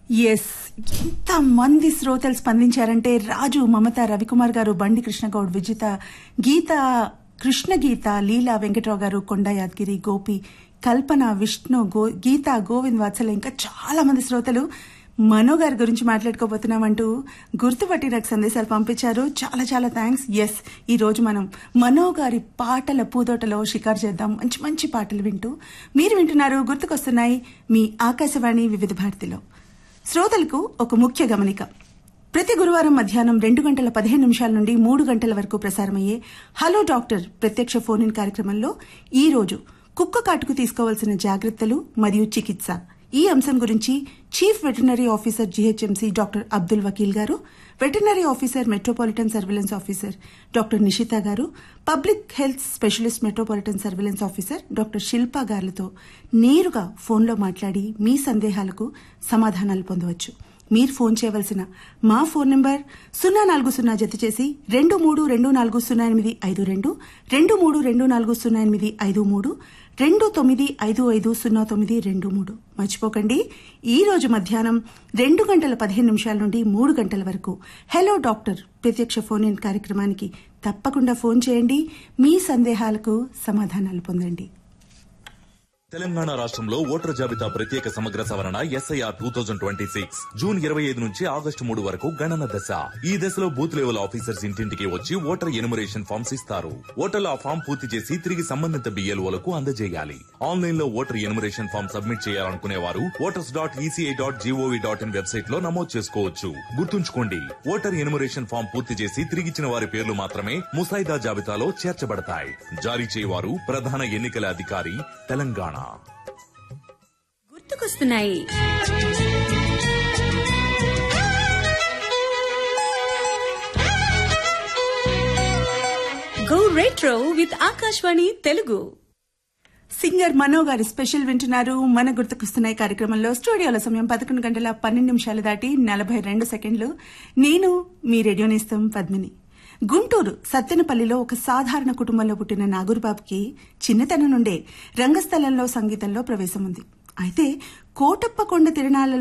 yes ఎంత మంది శ్రోతలు స్పందించారంటే రాజు మమత రవికుమార్ గారు బండి కృష్ణగౌడ్ విజిత గీత కృష్ణ గీత లీలా వెంకట్రావు గారు కొండ యాదగిరి గోపి కల్పన విష్ణు గో గీత గోవింద్ వాత్సల ఇంకా చాలా మంది శ్రోతలు మనో గారి గురించి మాట్లాడుకోబోతున్నామంటూ గుర్తుపట్టి నాకు సందేశాలు పంపించారు చాలా చాలా థ్యాంక్స్ ఎస్ ఈ రోజు మనం మనో గారి పాటల పూదోటలో షికారు చేద్దాం మంచి మంచి పాటలు వింటూ మీరు వింటున్నారు గుర్తుకొస్తున్నాయి మీ ఆకాశవాణి వివిధ భారతిలో శ్రోతలకు ఒక ముఖ్య గమనిక ప్రతి గురువారం మధ్యాహ్నం రెండు గంటల పదిహేను నిమిషాల నుండి మూడు గంటల వరకు ప్రసారమయ్యే హలో డాక్టర్ ప్రత్యక్ష ఫోన్ ఇన్ కార్యక్రమంలో ఈ రోజు కుక్క కాటుకు తీసుకోవాల్సిన జాగ్రత్తలు మరియు చికిత్స ఈ అంశం గురించి chief veterinary officer GHMC doctor Abdul Vakeel గారు veterinary officer metropolitan surveillance officer doctor Nishitha గారు public health specialist metropolitan surveillance officer doctor Shilpa గారులతో నేరుగా ఫోన్లో మాట్లాడి మీ సందేహాలకు సమాధానాలు పొందవచ్చు మీరు ఫోన్ చేయవలసిన మా ఫోన్ నంబర్ సున్నా నాలుగు సున్నా జత చేసి రెండు మూడు రెండు నాలుగు సున్నా ఎనిమిది ఐదు రెండు రెండు మూడు రెండు నాలుగు సున్నా ఎనిమిది ఐదు మూడు రెండు తొమ్మిది ఐదు ఐదు సున్నా తొమ్మిది రెండు మూడు మర్చిపోకండి ఈ రోజు మధ్యాహ్నం రెండు గంటల పదిహేను నిమిషాల నుండి మూడు గంటల వరకు హలో డాక్టర్ ప్రత్యక్ష ఫోన్ ఇన్ కార్యక్రమానికి తప్పకుండా ఫోన్ చేయండి మీ సందేహాలకు సమాధానాలు పొందండి తెలంగాణ రాష్ట్రంలో ఓటర్ జాబితా ప్రత్యేక సమగ్ర సవరణ SIR two thousand twenty six June ఇరవై ఐదు నుంచి ఆగస్టు మూడు వరకు గణన దశ ఈ దశలో బూత్ లెవెల్ ఆఫీసర్స్ ఇంటింటికి వచ్చి ఓటర్ ఎనుమరేషన్ ఫామ్స్ ఇస్తారు ఓటర్లు ఆ ఫామ్ పూర్తి చేసి తిరిగి సంబంధిత బిఎల్ఓలకు అందజేయాలి ఆన్లైన్ లో ఓటర్ ఎనుమరేషన్ ఫామ్ సబ్మిట్ చేయాలనుకునే వారు voters dot ECI dot GOV dot in website లో నమోదు చేసుకోవచ్చు గుర్తుంచుకోండి ఓటర్ ఎనుమరేషన్ ఫామ్ పూర్తి చేసి తిరిగిచ్చిన వారి పేర్లు మాత్రమే ముసాయిదా జాబితాలో చేర్చబడతాయి జారీ చేయవారు ప్రధాన ఎన్నికల అధికారి తెలంగాణ గుర్తుకొస్తున్నాయి go retro with Akashvani Telugu singer Mano గారి స్పెషల్ వింటున్నారు మన గుర్తుకొస్తున్నాయి కార్యక్రమంలో స్టూడియోలో సమయం పదకొండు గంటల పన్నెండు నిమిషాలు దాటి నలభై రెండు సెకండ్లు నేను మీ రేడియో నేస్తం పద్మిని గుంటూరు సత్తెనపల్లిలో ఒక సాధారణ కుటుంబంలో పుట్టిన నాగూరుబాబుకి చిన్నతనం నుండే రంగస్థలంలో సంగీతంలో ప్రవేశం ఉంది అయితే కోటప్ప కొండ తిరణాలలో